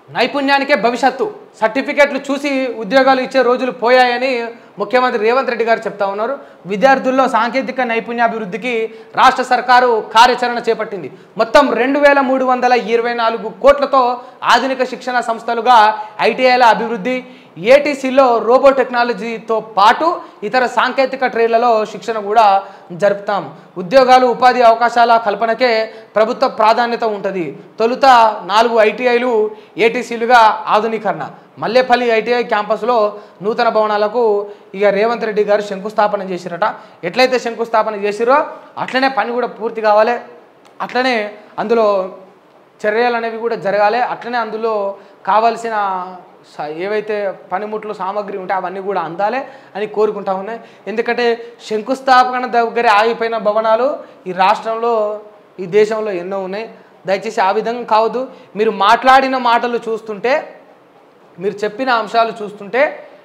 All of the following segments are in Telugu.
నైపుణ్యానికే భవిష్యత్తు సర్టిఫికెట్లు చూసి ఉద్యోగాలు ఇచ్చే రోజులు పోయాయని ముఖ్యమంత్రి రేవంత్ రెడ్డి గారు చెప్తా ఉన్నారు విద్యార్థుల్లో సాంకేతిక నైపుణ్యాభివృద్ధికి రాష్ట్ర సర్కారు కార్యాచరణ చేపట్టింది మొత్తం రెండు వేల మూడు వందల ఇరవై నాలుగు కోట్లతో ఆధునిక శిక్షణ సంస్థలుగా ఐటీఐల అభివృద్ధి ఏటీసీలో రోబో టెక్నాలజీతో పాటు ఇతర సాంకేతిక ట్రేడ్లలో శిక్షణ కూడా జరుపుతాం ఉద్యోగాలు ఉపాధి అవకాశాల కల్పనకే ప్రభుత్వ ప్రాధాన్యత ఉంటుంది తొలుత నాలుగు ఐటీఐలు ఏటీసీలుగా ఆధునీకరణ మల్లేపల్లి ఐటీఐ క్యాంపస్లో నూతన భవనాలకు ఇక రేవంత్ రెడ్డి గారు శంకుస్థాపన చేసిరట ఎట్లయితే శంకుస్థాపన చేసిరో అట్లనే పని కూడా పూర్తి కావాలి అట్లనే అందులో చర్యలు అనేవి కూడా జరగాలి అట్లనే అందులో కావాల్సిన స- ఏవైతే పనిముట్లు సామాగ్రి ఉంటే అవన్నీ కూడా అందాలి అని కోరుకుంటా ఉన్నాయి ఎందుకంటే శంకుస్థాపన దగ్గర ఆగిపోయిన భవనాలు ఈ రాష్ట్రంలో ఈ దేశంలో ఎన్నో ఉన్నాయి దయచేసి ఆ విధంగా కావద్దు మీరు మాట్లాడిన మాటలు చూస్తుంటే మీరు చెప్పిన అంశాలు చూస్తుంటే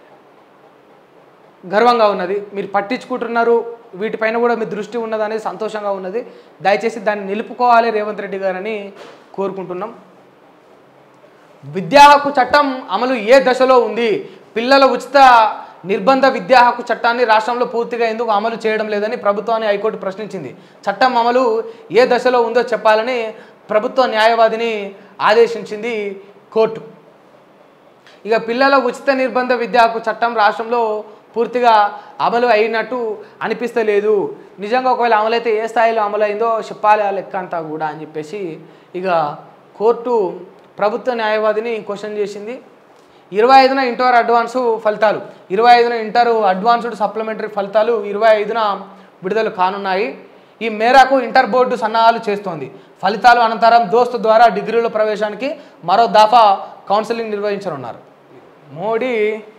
గర్వంగా ఉన్నది మీరు పట్టించుకుంటున్నారు వీటిపైన కూడా మీ దృష్టి ఉన్నది అనేది సంతోషంగా ఉన్నది దయచేసి దాన్ని నిలుపుకోవాలి రేవంత్ రెడ్డి గారని కోరుకుంటున్నాం విద్యా హక్కు చట్టం అమలు ఏ దశలో ఉంది పిల్లల ఉచిత నిర్బంధ విద్యా హక్కు చట్టాన్ని రాష్ట్రంలో పూర్తిగా ఎందుకు అమలు చేయడం లేదని ప్రభుత్వాన్ని హైకోర్టు ప్రశ్నించింది చట్టం అమలు ఏ దశలో ఉందో చెప్పాలని ప్రభుత్వ న్యాయవాదిని ఆదేశించింది కోర్టు ఇక పిల్లల ఉచిత నిర్బంధ విద్యా హక్కు చట్టం రాష్ట్రంలో పూర్తిగా అమలు అయినట్టు అనిపిస్తలేదు నిజంగా ఒకవేళ అమలైతే ఏ స్థాయిలో అమలు అయిందో చెప్పాలి ఆ లెక్క అంతా కూడా అని చెప్పేసి ఇక కోర్టు ప్రభుత్వ న్యాయవాదిని క్వశ్చన్ చేసింది ఇరవై ఐదున ఇంటర్ అడ్వాన్స్ ఫలితాలు ఇరవై ఐదున ఇంటర్ అడ్వాన్స్డ్ సప్లిమెంటరీ ఫలితాలు ఇరవై ఐదున విడుదల కానున్నాయి ఈ మేరకు ఇంటర్ బోర్డు సన్నాహాలు చేస్తోంది ఫలితాలు అనంతరం దోస్తు ద్వారా డిగ్రీల ప్రవేశానికి మరో దాఫా కౌన్సిలింగ్ నిర్వహించనున్నారు మోడీ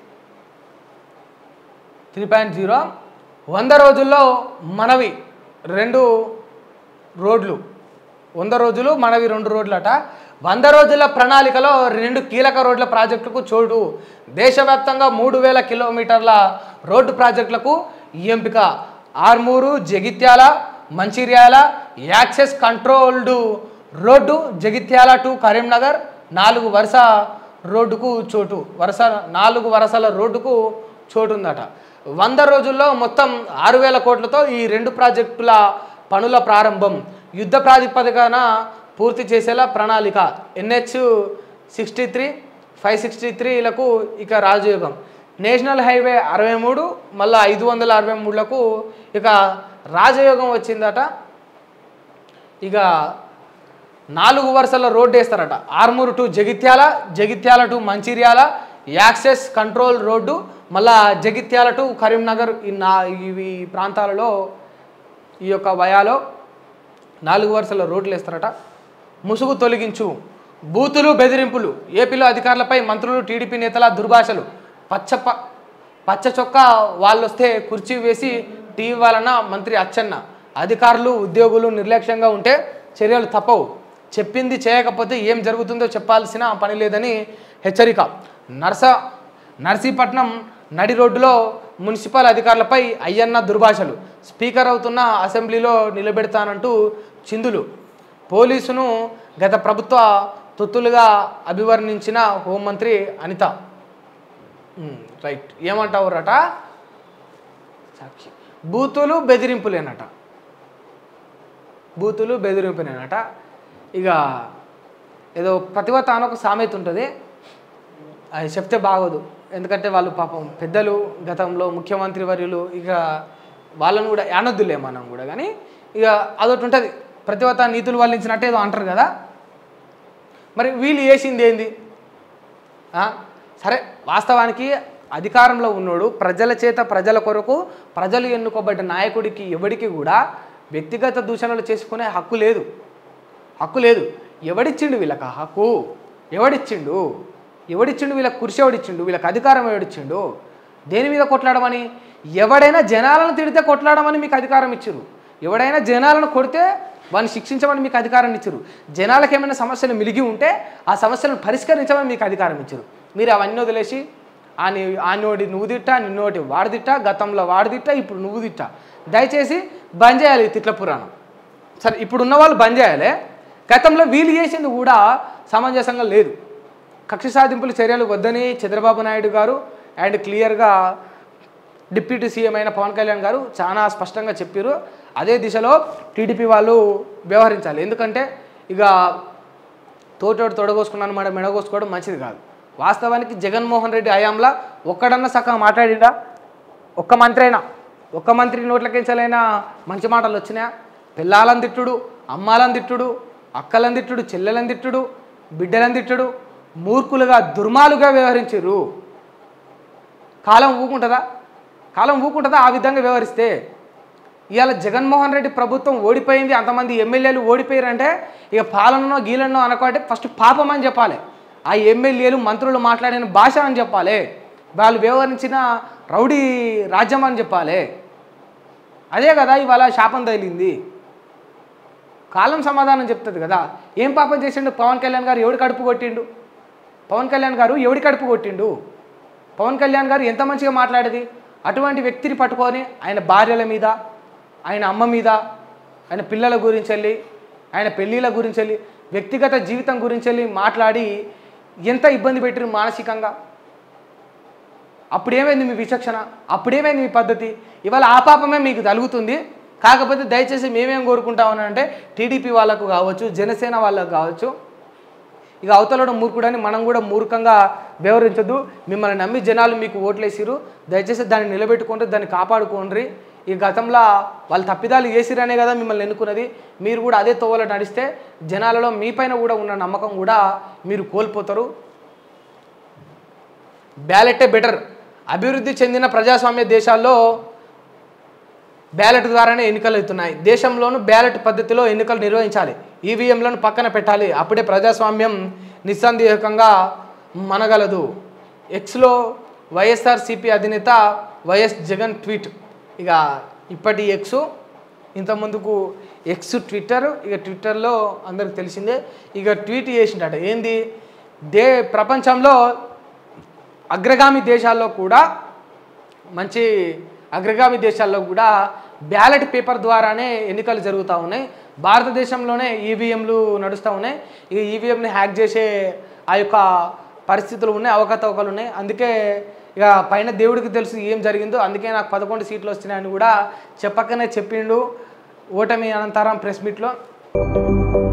త్రీ పాయింట్ జీరో వంద రోజుల్లో మనవి రెండు రోడ్లు వంద రోజులు మనవి రెండు రోడ్లట వంద రోజుల ప్రణాళికలో రెండు కీలక రోడ్ల ప్రాజెక్టులకు చోటు దేశవ్యాప్తంగా మూడు వేల కిలోమీటర్ల రోడ్డు ప్రాజెక్టులకు ఎంపిక Armoor Jagtial Mancherial access controlled road Jagtial to Karimnagar నాలుగు వరుస రోడ్డుకు చోటు వరుస నాలుగు వరుసల రోడ్డుకు చోటు ఉందట వంద రోజుల్లో మొత్తం ఆరు వేల కోట్లతో ఈ రెండు ప్రాజెక్టుల పనుల ప్రారంభం యుద్ధ ప్రాతిపదికన పూర్తి చేసేలా ప్రణాళిక NH sixty three five sixty త్రీలకు ఇక రాజయోగం నేషనల్ హైవే అరవై మూడు మళ్ళీ ఐదు వందల అరవై మూడులకు ఇక రాజయోగం వచ్చిందట ఇక నాలుగు వరుసల రోడ్డు వేస్తారట Armoor to Jagtial Jagtial to Mancherial access control road మళ్ళా జగిత్యాల టు కరీంనగర్ ఈ నా ఇవి ప్రాంతాలలో ఈ యొక్క వయాలో నాలుగు వరుసల రోడ్లు వేస్తారట ముసుగు తొలగించు బూతులు బెదిరింపులు ఏపీలో అధికారులపై మంత్రులు టీడీపీ నేతల దుర్భాషలు పచ్చ ప- పచ్చ చొక్కా వాళ్ళు వస్తే కుర్చీ వేసి టీ వలన మంత్రి అచ్చెన్న అధికారులు ఉద్యోగులు నిర్లక్ష్యంగా ఉంటే చర్యలు తప్పవు చెప్పింది చేయకపోతే ఏం జరుగుతుందో చెప్పాల్సిన పని లేదని హెచ్చరిక నర్స నర్సీపట్నం నడి రోడ్డులో మున్సిపల్ అధికారులపై అయ్యన్న దుర్భాషలు స్పీకర్ అవుతున్న అసెంబ్లీలో నిలబెడతానంటూ చిందులు పోలీసును గత ప్రభుత్వ తొత్తులుగా అభివర్ణించిన హోంమంత్రి అనిత ఉమ్, రైట్ ఏమంటావు రట సాక్షి బూతులు బెదిరింపులేనట బూతులు బెదిరింపులేనట ఇక ఏదో ప్రతిభ తాను ఒక సామెత ఉంటుంది అది చెప్తే బాగోదు ఎందుకంటే వాళ్ళు పాపం పెద్దలు గతంలో ముఖ్యమంత్రి వర్యులు ఇక వాళ్ళని కూడా అనొద్దులే మనం కూడా కానీ ఇక అదొకటి ఉంటుంది ప్రతిభత నీతులు వల్లించినట్టు ఏదో అంటారు కదా మరి వీళ్ళు చేసింది ఏంది ఆ? సరే వాస్తవానికి అధికారంలో ఉన్నోడు ప్రజల చేత ప్రజల కొరకు ప్రజలు ఎన్నుకోబడ్డ నాయకుడికి ఎవడికి కూడా వ్యక్తిగత దూషణలు చేసుకునే హక్కు లేదు హక్కు లేదు ఎవడిచ్చిండు వీళ్ళకి ఆ హక్కు ఎవడిచ్చిండు ఎవడిచ్చిండు వీళ్ళకి కుర్చీ ఎవడిచ్చిండు వీళ్ళకి అధికారం ఎవడిచ్చిండు దేని మీద కొట్లాడమని ఎవడైనా జనాలను తిడితే కొట్లాడమని మీకు అధికారం ఇచ్చారు ఎవడైనా జనాలను కొడితే వాడిని శిక్షించమని మీకు అధికారం ఇచ్చారు జనాలకు ఏమైనా సమస్యలు మిలిగి ఉంటే ఆ సమస్యలను పరిష్కరించమని మీకు అధికారం ఇచ్చారు మీరు అవన్నీ వదిలేసి ఆ నీ ఆ నోటి నువ్వు తిట్టా నిన్నోటి వాడు తిట్టా గతంలో వాడు తిట్టా ఇప్పుడు నువ్వు తిట్టా దయచేసి బంద్ చేయాలి ఈ తిట్ల పురాణం సరే ఇప్పుడు ఉన్న వాళ్ళు బంద్ చేయాలి గతంలో వీళ్ళు చేసింది కూడా సమంజసంగా లేదు కక్ష సాధింపుల చర్యలు వద్దని చంద్రబాబు నాయుడు గారు అండ్ క్లియర్గా డిప్యూటీ సీఎం అయిన పవన్ కళ్యాణ్ గారు చాలా స్పష్టంగా చెప్పారు అదే దిశలో టీడీపీ వాళ్ళు వ్యవహరించాలి ఎందుకంటే ఇక తోటోడు తొడగోసుకున్నాను మేడం మెడగోసుకోవడం మంచిది కాదు వాస్తవానికి జగన్మోహన్ రెడ్డి హయాంలా ఒక్కడన్నా సగం మాట్లాడిడా ఒక్క మంత్రి అయినా ఒక్క మంత్రి నోట్లకించలైనా మంచి మాటలు వచ్చినాయా పిల్లాలని తిట్టుడు అమ్మాలని తిట్టుడు అక్కలని తిట్టుడు చెల్లెలని తిట్టుడు బిడ్డలని తిట్టుడు మూర్ఖులుగా దుర్మాలుగా వ్యవహరించారు కాలం ఊకుంటుందా కాలం ఊకుంటుందా ఆ విధంగా వ్యవహరిస్తే ఇవాళ జగన్మోహన్ రెడ్డి ప్రభుత్వం ఓడిపోయింది అంతమంది ఎమ్మెల్యేలు ఓడిపోయారంటే ఇక పాలనో గీలనో అనుకోంటే ఫస్ట్ పాపం అని చెప్పాలి ఆ ఎమ్మెల్యేలు మంత్రులు మాట్లాడిన భాష అని చెప్పాలి వాళ్ళు వ్యవహరించిన రౌడీ రాజ్యం అని చెప్పాలి అదే కదా ఇవాళ శాపం తగిలింది కాలం సమాధానం చెప్తుంది కదా ఏం పాపం చేసిండు పవన్ కళ్యాణ్ గారు ఎవడి కడుపు కొట్టిండు పవన్ కళ్యాణ్ గారు ఎవడి కడుపు కొట్టిండు పవన్ కళ్యాణ్ గారు ఎంత మంచిగా మాట్లాడేది అటువంటి వ్యక్తిని పట్టుకొని ఆయన భార్యల మీద ఆయన అమ్మ మీద ఆయన పిల్లల గురించి వెళ్ళి ఆయన పెళ్ళిళ్ళ గురించి వెళ్ళి వ్యక్తిగత జీవితం గురించి వెళ్ళి మాట్లాడి ఎంత ఇబ్బంది పెట్టారు మానసికంగా అప్పుడేమైంది మీ విచక్షణ అప్పుడేమైంది మీ పద్ధతి ఇవాళ ఆ పాపమే మీకు తలుగుతుంది కాకపోతే దయచేసి మేమేం కోరుకుంటామని అంటే టీడీపీ వాళ్ళకు కావచ్చు జనసేన వాళ్ళకు కావచ్చు ఇక అవతలడం మూర్ఖుడని మనం కూడా మూర్ఖంగా వ్యవహరించొద్దు మిమ్మల్ని నమ్మి జనాలు మీకు ఓట్లేసిరు దయచేసి దాన్ని నిలబెట్టుకుంటే దాన్ని కాపాడుకోండి ఈ గతంలో వాళ్ళు తప్పిదాలు చేసిరనే కదా మిమ్మల్ని ఎన్నుకున్నది మీరు కూడా అదే తోవలో నడిస్తే జనాలలో మీపైన కూడా ఉన్న నమ్మకం కూడా మీరు కోల్పోతారు బ్యాలెటే బెటర్ అభివృద్ధి చెందిన ప్రజాస్వామ్య దేశాల్లో బ్యాలెట్ ద్వారానే ఎన్నికలు అవుతున్నాయి దేశంలోనూ బ్యాలెట్ పద్ధతిలో ఎన్నికలు నిర్వహించాలి ఈవీఎంలను పక్కన పెట్టాలి అప్పుడే ప్రజాస్వామ్యం నిస్సందేహకంగా మనగలదు ఎక్స్లో వైఎస్ఆర్సీపీ అధినేత వైఎస్ జగన్ ట్వీట్ ఇక ఇప్పటి ఎక్స్ ఇంతకుముందుకు ఎక్స్ ట్విట్టర్ ఇక ట్విట్టర్లో అందరికి తెలిసిందే ఇక ట్వీట్ చేసిండట ఏంది దే ప్రపంచంలో అగ్రగామి దేశాల్లో కూడా మంచి అగ్రగామి దేశాల్లో కూడా బ్యాలెట్ పేపర్ ద్వారానే ఎన్నికలు జరుగుతూ ఉన్నాయి భారతదేశంలోనే ఈవీఎంలు నడుస్తూ ఉన్నాయి ఇక ఈవీఎంని హ్యాక్ చేసే ఆ యొక్క పరిస్థితులు ఉన్నాయి అవకతవకలు ఉన్నాయి అందుకే ఇక పైన దేవుడికి తెలుసు ఏం జరిగిందో అందుకే నాకు పదకొండు సీట్లు వస్తున్నాయని కూడా చెప్పకనే చెప్పిండు ఓటమి అనంతరం ప్రెస్ మీట్లో